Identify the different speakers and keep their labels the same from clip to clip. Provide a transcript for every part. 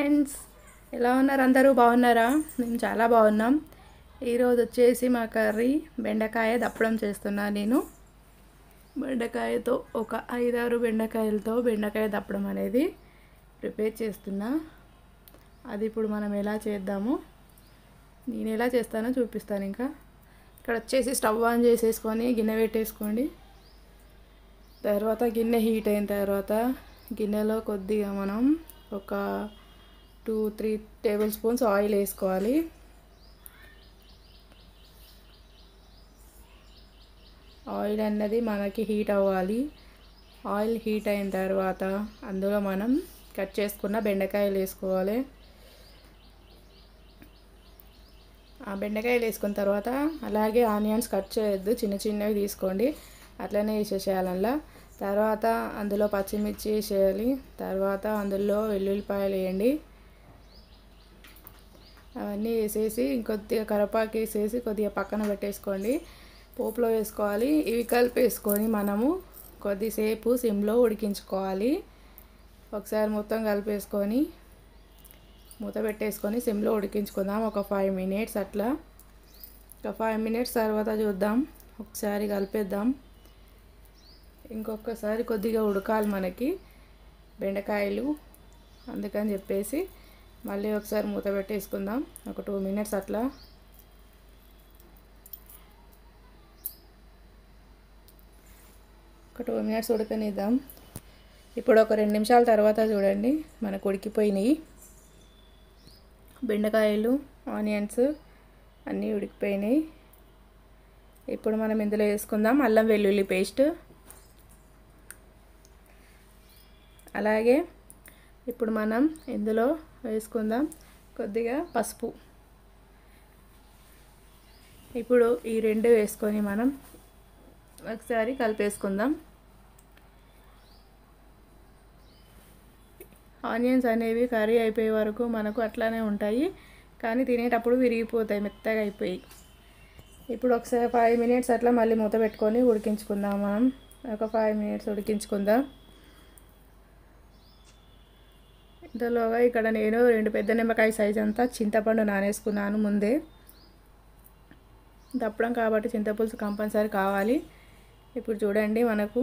Speaker 1: friends ఎలా ఉన్నారు అందరూ బాగున్నారా మేము చాలా బాగున్నాం ఈరోజు వచ్చేసి మా కర్రీ బెండకాయ దప్పడం చేస్తున్నా నేను బెండకాయతో ఒక ఐదారు బెండకాయలతో బెండకాయ దప్పడం అనేది ప్రిపేర్ చేస్తున్నా అది ఇప్పుడు మనం ఎలా చేద్దాము నేను ఎలా చేస్తానో చూపిస్తాను ఇంకా ఇక్కడ వచ్చేసి స్టవ్ ఆన్ చేసేసుకొని గిన్నె పెట్టేసుకోండి తర్వాత గిన్నె హీట్ అయిన తర్వాత గిన్నెలో కొద్దిగా మనం ఒక two three tablespoons oil వేసుకోవాలి ఆయిల్ అన్నది మనకి హీట్ అవ్వాలి ఆయిల్ హీట్ అయిన తర్వాత అందులో మనం కట్ చేసుకున్న బెండకాయలు వేసుకోవాలి ఆ బెండకాయలు వేసుకున్న తర్వాత అలాగే ఆనియన్స్ కట్ చేయొద్దు చిన్న చిన్నవి తీసుకోండి అట్లనే వేసేసేయాలి అందులో తర్వాత అందులో పచ్చిమిర్చి వేసేయాలి తర్వాత అందులో వెల్లుల్లిపాయలు వేయండి అవన్నీ వేసేసి ఇంకొద్దిగా కరపాకు వేసేసి కొద్దిగా పక్కన పెట్టేసుకోండి పోపులో వేసుకోవాలి ఇవి కలిపి వేసుకొని మనము కొద్దిసేపు సిమ్లో ఉడికించుకోవాలి ఒకసారి మొత్తం కలిపేసుకొని మూత పెట్టేసుకొని సిమ్లో ఉడికించుకుందాం ఒక ఫైవ్ మినిట్స్ అట్లా ఒక ఫైవ్ మినిట్స్ తర్వాత చూద్దాం ఒకసారి కలిపేద్దాం ఇంకొకసారి కొద్దిగా ఉడకాలి మనకి బెండకాయలు అందుకని చెప్పేసి మళ్ళీ ఒకసారి మూత పెట్టేసుకుందాం ఒక టూ మినిట్స్ అట్లా ఒక టూ మినిట్స్ ఉడకనిద్దాం ఇప్పుడు ఒక రెండు నిమిషాల తర్వాత చూడండి మనకు ఉడికిపోయినాయి బెండకాయలు ఆనియన్స్ అన్నీ ఉడికిపోయినాయి ఇప్పుడు మనం ఇందులో వేసుకుందాం అల్లం వెల్లుల్లి పేస్ట్ అలాగే ఇప్పుడు మనం ఇందులో వేసుకుందాం కొద్దిగా పసుపు ఇప్పుడు ఈ రెండు వేసుకొని మనం ఒకసారి కలిపేసుకుందాం ఆనియన్స్ అనేవి కర్రీ అయిపోయే వరకు మనకు అట్లానే ఉంటాయి కానీ తినేటప్పుడు విరిగిపోతాయి మెత్తగా అయిపోయి ఇప్పుడు ఒకసారి ఫైవ్ మినిట్స్ అట్లా మళ్ళీ మూత పెట్టుకొని ఉడికించుకుందాం మనం ఒక ఫైవ్ మినిట్స్ ఉడికించుకుందాం ఇంతలోగా ఇక్కడ నేను రెండు పెద్ద నిమ్మకాయ సైజ్ అంతా చింతపండు నానేసుకున్నాను ముందే దప్పడం కాబట్టి చింతపులుసు కంపల్సరీ కావాలి ఇప్పుడు చూడండి మనకు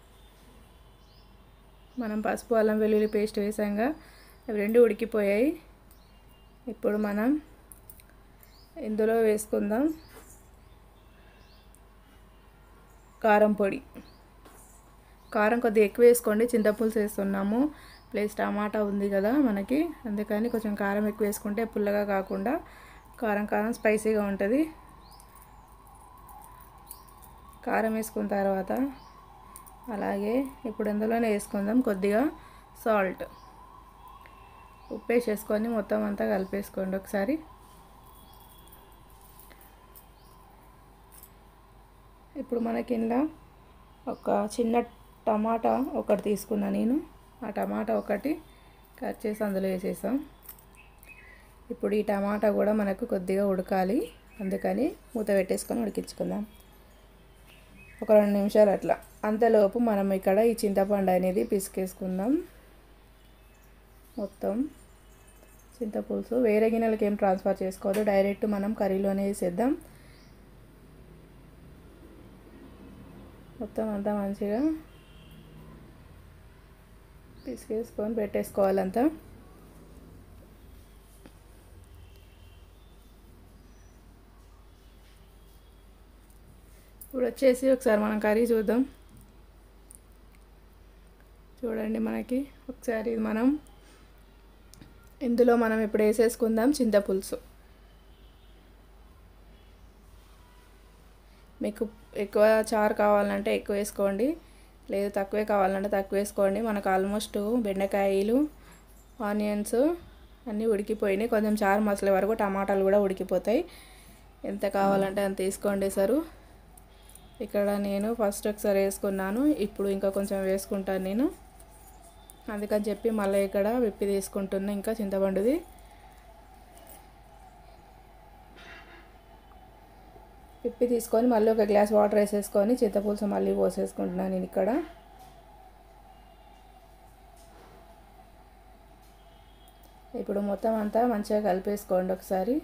Speaker 1: మనం పసుపు అల్లం వెల్లుల్లి పేస్ట్ వేసాంగా అవి రెండు ఉడికిపోయాయి ఇప్పుడు మనం ఇందులో వేసుకుందాం కారం పొడి కారం కొద్దిగా ఎక్కువ వేసుకోండి చింతపులుసు వేస్తున్నాము ప్లస్ టమాటా ఉంది కదా మనకి అందుకని కొంచెం కారం ఎక్కువ వేసుకుంటే పుల్లగా కాకుండా కారం కారం స్పైసీగా ఉంటుంది కారం వేసుకున్న తర్వాత అలాగే ఇప్పుడు ఇందులోనే వేసుకుందాం కొద్దిగా సాల్ట్ ఉప్పు వేసేసుకొని మొత్తం అంతా కలిపేసుకోండి ఒకసారి ఇప్పుడు మనకి ఇంట్లో ఒక చిన్న టమాటా ఒకటి తీసుకున్నా నేను ఆ టమాటా ఒకటి కట్ చేసి అందులో వేసేసాం ఇప్పుడు ఈ టమాటా కూడా మనకు కొద్దిగా ఉడకాలి అందుకని మూత పెట్టేసుకొని ఉడికించుకుందాం ఒక రెండు నిమిషాలు అట్లా అంతలోపు మనం ఇక్కడ ఈ చింతపండు అనేది పిసికేసుకుందాం మొత్తం చింతపులుసు వేరే గిన్నెలకి ఏం ట్రాన్స్ఫర్ చేసుకోవద్దు డైరెక్ట్ మనం కర్రీలోనే వేసేద్దాం మొత్తం అంతా మంచిగా పిసికేసుకొని పెట్టేసుకోవాలంతా ఇప్పుడు వచ్చేసి ఒకసారి మనం కర్రీ చూద్దాం చూడండి మనకి ఒకసారి మనం ఇందులో మనం ఇప్పుడు వేసేసుకుందాం చింతపులుసు మీకు ఎక్కువ చారు కావాలంటే ఎక్కువ వేసుకోండి లేదు తక్కువే కావాలంటే తక్కువ వేసుకోండి మనకు ఆల్మోస్ట్ బెండకాయలు ఆనియన్స్ అన్నీ ఉడికిపోయినాయి కొంచెం చారు మసలే వరకు టమాటాలు కూడా ఉడికిపోతాయి ఎంత కావాలంటే అంత తీసుకోండి సారు ఇక్కడ నేను ఫస్ట్ ఒకసారి వేసుకున్నాను ఇప్పుడు ఇంకా కొంచెం వేసుకుంటాను నేను అందుకని చెప్పి మళ్ళీ ఇక్కడ విప్పి తీసుకుంటున్నా ఇంకా చింతపండుది విప్పి తీసుకొని మళ్ళీ ఒక గ్లాస్ వాటర్ వేసేసుకొని చింతపులుసు మళ్ళీ పోసేసుకుంటున్నాను నేను ఇక్కడ ఇప్పుడు మొత్తం అంతా మంచిగా కలిపేసుకోండి ఒకసారి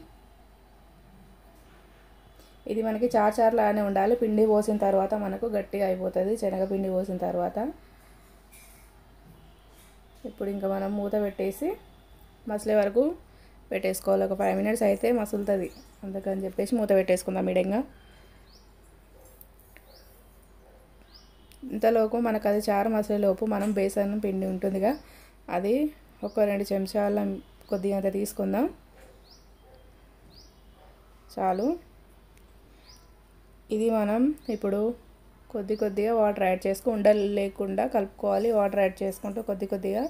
Speaker 1: ఇది మనకి చార్చార్లానే ఉండాలి పిండి పోసిన తర్వాత మనకు గట్టిగా అయిపోతుంది శనగపిండి పోసిన తర్వాత ఇప్పుడు ఇంకా మనం మూత పెట్టేసి మసలే వరకు పెట్టేసుకోవాలి ఒక ఫైవ్ మినిట్స్ అయితే మసులుతుంది అందుకని చెప్పేసి మూత పెట్టేసుకుందాం మీడియంగా ఇంతలోపు మనకు అది చారు మసలేలోపు మనం బేసన్ పిండి ఉంటుందిగా అది ఒక రెండు చెంచాల కొద్దిగా అంత తీసుకుందాం చాలు ఇది మనం ఇప్పుడు కొద్ది కొద్దిగా వాటర్ యాడ్ చేసుకుని ఉండలు లేకుండా కలుపుకోవాలి వాటర్ యాడ్ చేసుకుంటూ కొద్ది కొద్దిగా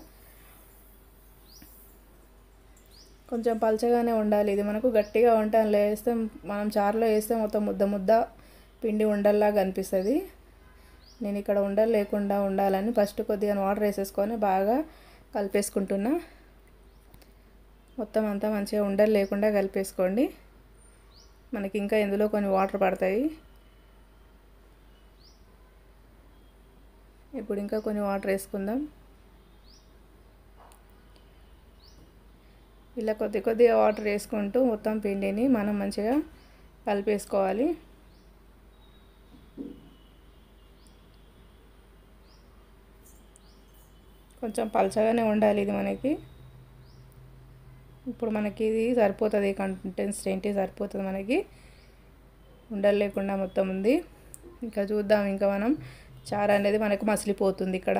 Speaker 1: కొంచెం పలచగానే ఉండాలి ఇది మనకు గట్టిగా ఉంటాను వేస్తే మనం చారులో వేస్తే మొత్తం ముద్ద ముద్ద పిండి ఉండల్లాగా కనిపిస్తుంది నేను ఇక్కడ ఉండలు లేకుండా ఉండాలని ఫస్ట్ కొద్దిగా వాటర్ వేసేసుకొని బాగా కలిపేసుకుంటున్నా మొత్తం అంతా మంచిగా ఉండలు లేకుండా కలిపేసుకోండి మనకి ఇంకా ఇందులో కొన్ని వాటర్ పడతాయి ఇప్పుడు ఇంకా కొన్ని వాటర్ వేసుకుందాం ఇలా కొద్ది కొద్దిగా వాటర్ వేసుకుంటూ మొత్తం పిండిని మనం మంచిగా కలిపేసుకోవాలి కొంచెం పలచగానే ఉండాలి ఇది మనకి ఇప్పుడు మనకి ఇది సరిపోతుంది కన్సిస్టెన్సీ సరిపోతుంది మనకి ఉండలు లేకుండా మొత్తం ఉంది ఇంకా చూద్దాం ఇంకా మనం చారు అనేది మనకు మసిలిపోతుంది ఇక్కడ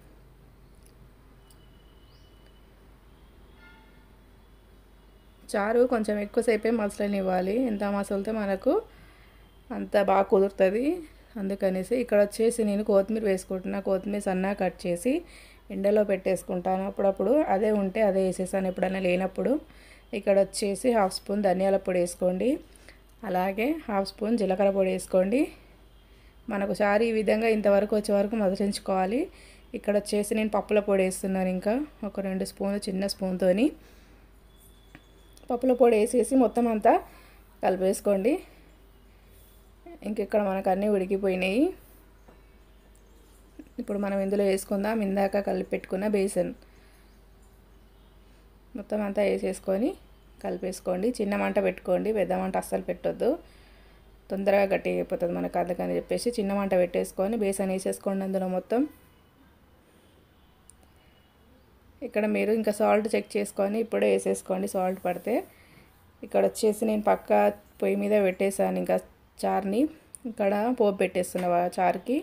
Speaker 1: చారు కొంచెం ఎక్కువసేపే మసలనివ్వాలి ఎంత మసలితే మనకు అంత బాగా కుదురుతుంది అందుకనేసి ఇక్కడ వచ్చేసి నేను కొత్తిమీర వేసుకుంటున్నా కొత్తిమీర సన్నగా కట్ చేసి ఎండలో పెట్టేసుకుంటాను అప్పుడప్పుడు అదే ఉంటే అదే వేసేసాను ఎప్పుడైనా లేనప్పుడు ఇక్కడ వచ్చేసి హాఫ్ స్పూన్ ధనియాల పొడి వేసుకోండి అలాగే హాఫ్ స్పూన్ జీలకర్ర పొడి వేసుకోండి మనకు చారు ఈ విధంగా ఇంతవరకు వచ్చే వరకు మదిలించుకోవాలి ఇక్కడ వచ్చేసి నేను పప్పుల పొడి వేస్తున్నాను ఇంకా ఒక రెండు స్పూన్లు చిన్న స్పూన్తోని పప్పుల పొడి వేసేసి మొత్తం అంతా కలిపేసుకోండి ఇంక ఇక్కడ మనకు అన్నీ ఉడికిపోయినాయి ఇప్పుడు మనం ఇందులో వేసుకుందాం ఇందాక కలిపి పెట్టుకున్న బేసన్ మొత్తం అంతా వేసేసుకొని కలిపేసుకోండి చిన్న మంట పెట్టుకోండి పెద్ద మంట అస్సలు పెట్టొద్దు తొందరగా గట్టిగా అయిపోతుంది మనకు అందుకని చెప్పేసి చిన్న మంట పెట్టేసుకొని బేసన్ వేసేసుకోండి అందులో మొత్తం ఇక్కడ మీరు ఇంకా సాల్ట్ చెక్ చేసుకొని ఇప్పుడే వేసేసుకోండి సాల్ట్ పడితే ఇక్కడ వచ్చేసి నేను పక్క పొయ్యి మీద పెట్టేసాను ఇంకా చారుని ఇక్కడ పోపు పెట్టేస్తున్నా చారుకి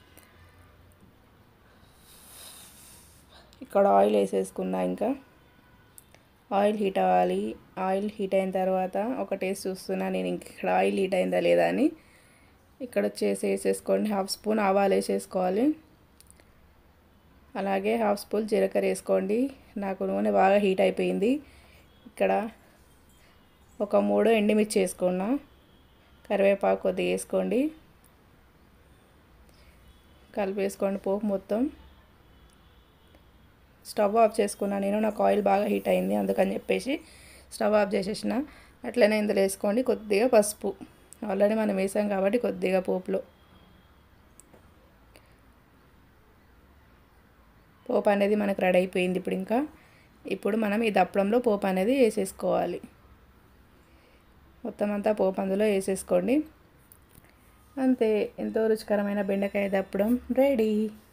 Speaker 1: ఇక్కడ ఆయిల్ వేసేసుకున్నా ఇంకా ఆయిల్ హీట్ అవ్వాలి ఆయిల్ హీట్ అయిన తర్వాత ఒక టేస్ట్ చూస్తున్నా నేను ఇంక ఇక్కడ ఆయిల్ హీట్ అయిందా లేదా అని ఇక్కడ వచ్చేసి వేసేసుకోండి హాఫ్ స్పూన్ ఆవాలు వేసేసుకోవాలి అలాగే హాఫ్ స్పూన్ జీలకర్ర వేసుకోండి నాకు నూనె బాగా హీట్ అయిపోయింది ఇక్కడ ఒక మూడు ఎండిమిర్చి వేసుకున్నా కరివేపాకు కొద్దిగా వేసుకోండి కలిపేసుకోండి పోపు మొత్తం స్టవ్ ఆఫ్ చేసుకున్నా నేను నాకు ఆయిల్ బాగా హీట్ అయింది అందుకని చెప్పేసి స్టవ్ ఆఫ్ చేసేసిన అట్లనే ఇందులో వేసుకోండి కొద్దిగా పసుపు ఆల్రెడీ మనం వేసాం కాబట్టి కొద్దిగా పోపులో పోపు అనేది మనకు రెడీ అయిపోయింది ఇప్పుడు ఇంకా ఇప్పుడు మనం ఈ దప్పడంలో పోపు అనేది వేసేసుకోవాలి మొత్తం అంతా పోపు అందులో వేసేసుకోండి అంతే ఎంతో రుచికరమైన బెండకాయ దప్పడం రెడీ